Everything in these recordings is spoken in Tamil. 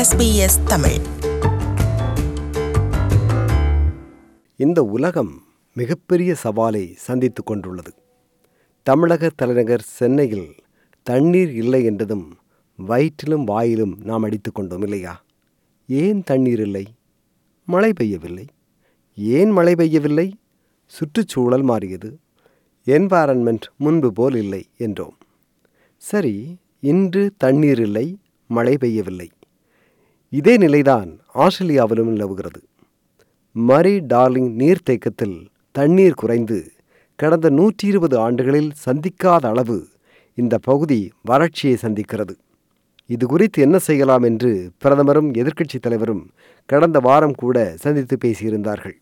SBS தமிழ் இந்த உலகம் மிகப்பெரிய சவாலை சந்தித்துக் கொண்டுள்ளது தமிழக தலைநகர் சென்னையில் தண்ணீர் இல்லை என்றதும் வயிற்றிலும் வாயிலும் நாம் அடித்துக் கொண்டோம் இல்லையா ஏன் தண்ணீர் இல்லை மழை பெய்யவில்லை ஏன் மழை பெய்யவில்லை சுற்றுச்சூழல் மாறியது என்வாரன்மெண்ட் முன்பு போல் இல்லை என்றோம் சரி இன்று தண்ணீர் இல்லை மழை பெய்யவில்லை இதே நிலைதான் ஆஸ்திரேலியாவிலும் நிலவுகிறது மரி டார்லிங் நீர்த்தேக்கத்தில் தண்ணீர் குறைந்து கடந்த நூற்றி இருபது ஆண்டுகளில் சந்திக்காத அளவு இந்த பகுதி வறட்சியை சந்திக்கிறது இது குறித்து என்ன செய்யலாம் என்று பிரதமரும் எதிர்க்கட்சித் தலைவரும் கடந்த வாரம் கூட சந்தித்து பேசியிருந்தார்கள்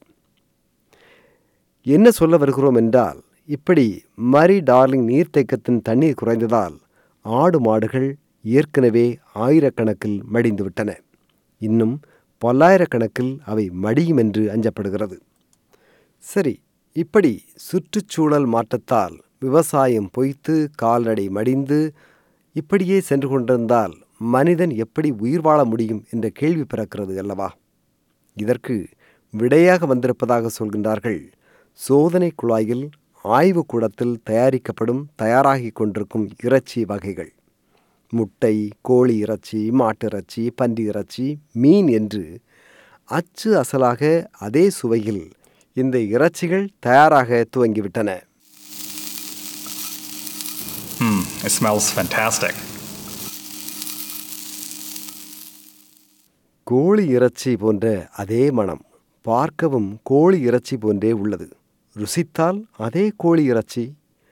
என்ன சொல்ல வருகிறோம் என்றால் இப்படி மரி டார்லிங் நீர்த்தேக்கத்தின் தண்ணீர் குறைந்ததால் ஆடு மாடுகள் ஏற்கனவே ஆயிரக்கணக்கில் மடிந்துவிட்டன இன்னும் பல்லாயிரக்கணக்கில் அவை மடியும் என்று அஞ்சப்படுகிறது சரி இப்படி சுற்றுச்சூழல் மாற்றத்தால் விவசாயம் பொய்த்து கால்நடை மடிந்து இப்படியே சென்று கொண்டிருந்தால் மனிதன் எப்படி உயிர் வாழ முடியும் என்ற கேள்வி பிறக்கிறது அல்லவா இதற்கு விடையாக வந்திருப்பதாக சொல்கின்றார்கள் சோதனை குழாயில் ஆய்வு கூடத்தில் தயாரிக்கப்படும் தயாராகி கொண்டிருக்கும் இறைச்சி வகைகள் முட்டை கோழி இறைச்சி மாட்டிறைச்சி பன்றி இறைச்சி மீன் என்று அச்சு அசலாக அதே சுவையில் இந்த இறைச்சிகள் தயாராக துவங்கிவிட்டன Hmm, it smells fantastic. கோழி இறைச்சி போன்ற அதே மனம் பார்க்கவும் கோழி இறைச்சி போன்றே உள்ளது ருசித்தால் அதே கோழி இறைச்சி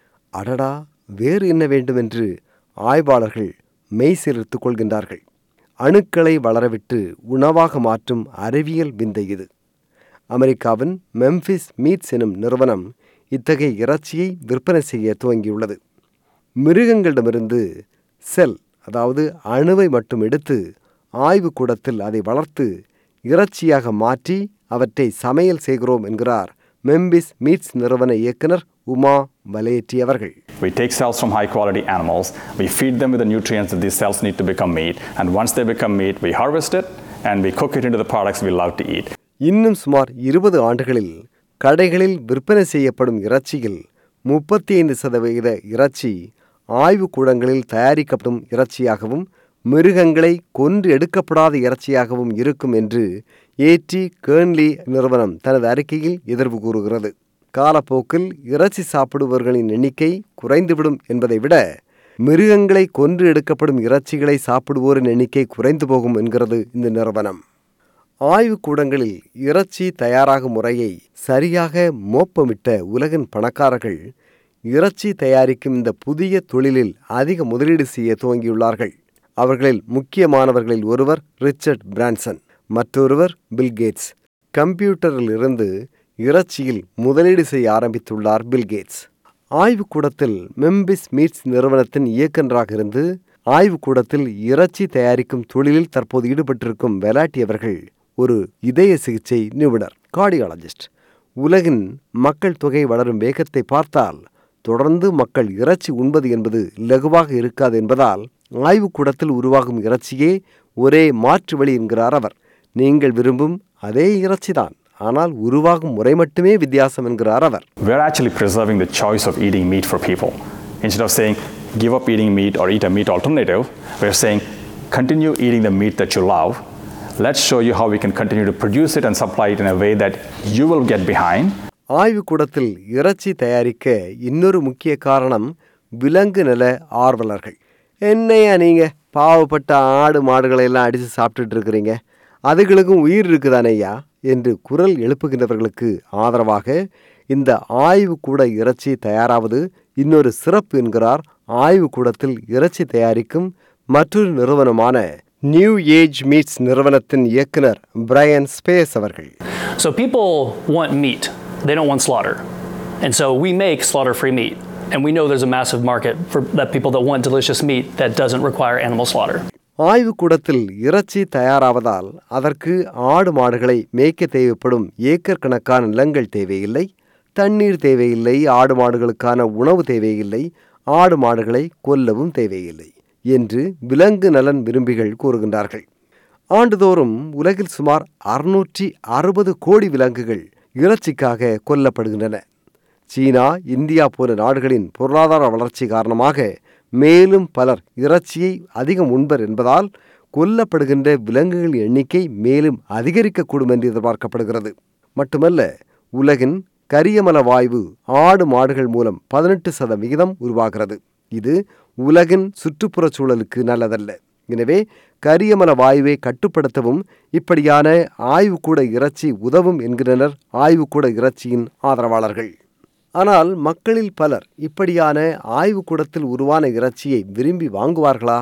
அடடா வேறு என்ன வேண்டுமென்று ஆய்வாளர்கள் மெய் சிலிர்த்துக் கொள்கின்றார்கள் அணுக்களை வளரவிட்டு உணவாக மாற்றும் அறிவியல் விந்தை இது அமெரிக்காவின் மெம்ஃபிஸ் மீட்ஸ் எனும் நிறுவனம் இத்தகைய இறைச்சியை விற்பனை செய்ய துவங்கியுள்ளது மிருகங்களிடமிருந்து செல் அதாவது அணுவை மட்டும் எடுத்து ஆய்வு கூடத்தில் அதை வளர்த்து இறைச்சியாக மாற்றி அவற்றை சமையல் செய்கிறோம் என்கிறார் மெம்பிஸ் மீட்ஸ் நிறுவன இயக்குனர் உமா வலையேற்றி அவர்கள் We take cells from high quality animals, we feed them with the nutrients that these cells need to become meat, and once they become meat, we harvest it and we cook it into the products we love to eat. இன்னும் சுமார் இருபது ஆண்டுகளில் கடைகளில் விற்பனை செய்யப்படும் இறைச்சியில் முப்பத்தி ஐந்து சதவிகித இறைச்சி ஆய்வுக் கூடங்களில் தயாரிக்கப்படும் இறைச்சியாகவும் மிருகங்களை கொன்று எடுக்கப்படாத இறைச்சியாகவும் இருக்கும் என்று ஏடி கேர்ன்லி நிறுவனம் தனது அறிக்கையில் எதிர்வு கூறுகிறது காலப்போக்கில் இறைச்சி சாப்பிடுபவர்களின் எண்ணிக்கை குறைந்துவிடும் என்பதை விட மிருகங்களை கொன்று எடுக்கப்படும் இறைச்சிகளை சாப்பிடுவோரின் எண்ணிக்கை குறைந்து போகும் என்கிறது இந்த நிறுவனம் ஆய்வுக் கூடங்களில் இறைச்சி தயாராகும் முறையை சரியாக மோப்பமிட்ட உலகின் பணக்காரர்கள் இறைச்சி தயாரிக்கும் இந்த புதிய தொழிலில் அதிக முதலீடு செய்ய துவங்கியுள்ளார்கள் அவர்களில் முக்கியமானவர்களில் ஒருவர் ரிச்சர்ட் பிரான்சன் மற்றொருவர் பில்கேட்ஸ் கம்ப்யூட்டரில் இருந்து இறைச்சியில் முதலீடு செய்ய ஆரம்பித்துள்ளார் பில்கேட்ஸ் ஆய்வுக்கூடத்தில் மெம்பிஸ் மீட்ஸ் நிறுவனத்தின் இயக்குநராக இருந்து ஆய்வுக்கூடத்தில் இறைச்சி தயாரிக்கும் தொழிலில் தற்போது ஈடுபட்டிருக்கும் வெலாட்டி அவர்கள் ஒரு இதய சிகிச்சை நிபுணர் கார்டியாலஜிஸ்ட் உலகின் மக்கள் தொகை வளரும் வேகத்தை பார்த்தால் தொடர்ந்து மக்கள் இறைச்சி உண்பது என்பது இலகுவாக இருக்காது என்பதால் ஆய்வுக்கூடத்தில் உருவாகும் இறைச்சியே ஒரே மாற்று வழி என்கிறார் அவர் நீங்கள் விரும்பும் அதே இறைச்சிதான் ஆனால் உருவாகும் முறை மட்டுமே வித்தியாசம் என்கிறார் அவர் We're actually preserving the choice of eating meat for people. Instead of saying, give up eating meat or eat a meat alternative, we're saying, continue eating the meat that you love. Let's show you how we can continue to produce it and supply it in a way that you will get behind. ஆய்வுக்கூடத்தில் இறைச்சி தயாரிக்க இன்னொரு முக்கிய காரணம் விலங்கு நல ஆர்வலர்கள் என்னையா நீங்க பாவப்பட்ட ஆடு மாடுகளை எல்லாம் அடித்து சாப்பிட்டுட்டு இருக்கிறீங்க அதுகளுக்கும் உயிர் இருக்குதானேயா என்று குரல் எழுப்புகின்றவர்களுக்கு ஆதரவாக இந்த ஆய்வுக்கூட இறைச்சி தயாராவது இன்னொரு சிறப்பு என்கிறார் ஆய்வுக்கூடத்தில் இறைச்சி தயாரிக்கும் மற்றொரு நிறுவனமான நியூ ஏஜ் மீட்ஸ் நிறுவனத்தின் இயக்குனர் பிரையன் ஸ்பேஸ் அவர்கள் So people want meat, they don't want slaughter. And so we make slaughter free meat. And we know there's a massive market for that people that want delicious meat that doesn't require animal slaughter. ஆய்வுக்கூடத்தில் இறைச்சி தயாராவதால் அதற்கு ஆடு மாடுகளை மேய்க்க தேவைப்படும் ஏக்கர் கணக்கான நிலங்கள் தேவையில்லை தண்ணீர் தேவையில்லை ஆடு மாடுகளுக்கான உணவு தேவையில்லை ஆடு மாடுகளை கொல்லவும் தேவையில்லை என்று விலங்கு நலன் விரும்பிகள் கூறுகின்றார்கள் ஆண்டுதோறும் உலகில் சுமார் அறுநூற்றி அறுபது கோடி விலங்குகள் இறைச்சிக்காக கொல்லப்படுகின்றன சீனா இந்தியா போன்ற நாடுகளின் பொருளாதார வளர்ச்சி காரணமாக மேலும் பலர் இறைச்சியை அதிகம் உண்பர் என்பதால் கொல்லப்படுகின்ற விலங்குகளின் எண்ணிக்கை மேலும் அதிகரிக்கக்கூடும் என்று எதிர்பார்க்கப்படுகிறது மட்டுமல்ல உலகின் கரியமல வாயு ஆடு மாடுகள் மூலம் பதினெட்டு சதவிகிதம் உருவாகிறது இது உலகின் சுற்றுப்புறச் சூழலுக்கு நல்லதல்ல எனவே கரியமல வாயுவை கட்டுப்படுத்தவும் இப்படியான ஆய்வுக்கூட இறைச்சி உதவும் என்கின்றனர் ஆய்வுக்கூட இறைச்சியின் ஆதரவாளர்கள் ஆனால் மக்களில் பலர் இப்படியான ஆய்வுக்கூடத்தில் உருவான இறைச்சியை விரும்பி வாங்குவார்களா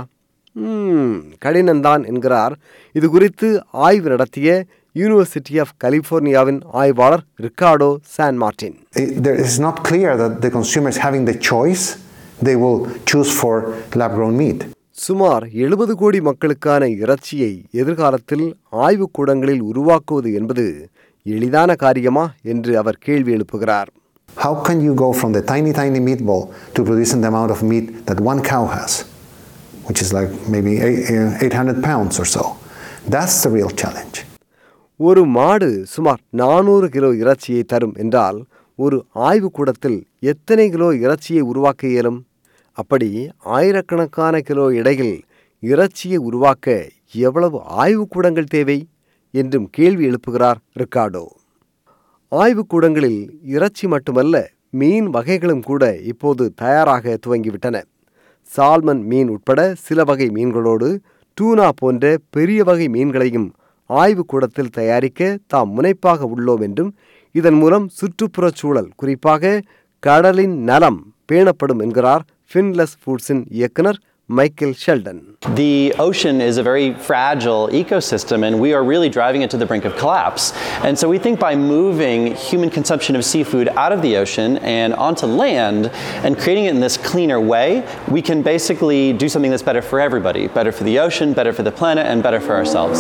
ம், கடினம்தான் என்கிறார் இது குறித்து ஆய்வு நடத்திய யூனிவர்சிட்டி ஆஃப் கலிபோர்னியாவின் ஆய்வாளர் Ricardo San Martin It- there- it's not clear that the consumers having the choice, they will choose for lab-grown meat. சுமார் எழுபது கோடி மக்களுக்கான இறைச்சியை எதிர்காலத்தில் ஆய்வுக்கூடங்களில் உருவாக்குவது என்பது எளிதான காரியமா என்று அவர் கேள்வி எழுப்புகிறார் How can you go from the tiny, tiny meatball to producing the amount of meat that one cow has, which is like maybe eight- uh, 800 pounds or so? That's the real challenge. ஒரு மாடு சுமார் நானூறு கிலோ இறைச்சியை தரும் என்றால் ஒரு ஆய்வுக்கூடத்தில் எத்தனை கிலோ இறைச்சியை உருவாக்க இயலும் அப்படி ஆயிரக்கணக்கான கிலோ எடையில் இறைச்சியை உருவாக்க எவ்வளவு ஆய்வுக்கூடங்கள் தேவை என்றும் கேள்வி எழுப்புகிறார் ரிக்கார்டோ ஆய்வுக்கூடங்களில் இறைச்சி மட்டுமல்ல மீன் வகைகளும் கூட இப்போது தயாராக துவங்கிவிட்டன சால்மன் மீன் உட்பட சில வகை மீன்களோடு டூனா போன்ற பெரிய வகை மீன்களையும் ஆய்வுக்கூடத்தில் தயாரிக்க தாம் முனைப்பாக உள்ளோம் என்றும் இதன் மூலம் சுற்றுப்புறச் சூழல் குறிப்பாக கடலின் நலம் பேணப்படும் என்கிறார் ஃபின்லெஸ் ஃபுட்ஸின் இயக்குனர் Michael Selden The ocean is a very fragile ecosystem, and we are really driving it to the brink of collapse. And so we think by moving human consumption of seafood out of the ocean and onto land and creating it in this cleaner way, we can basically do something that's better for everybody better for the ocean, better for the planet, and better for ourselves.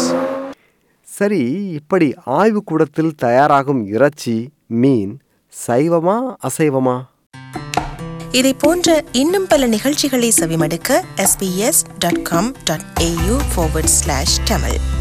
சரி இப்படி ஆய்வுக்கூடத்தில் தயாராகும் இறைச்சி மீன் சைவமா அசைவமா இதை போன்ற இன்னும் பல நிகழ்ச்சிகளை செவிமடுக்க sbs.com.au forward slash tamil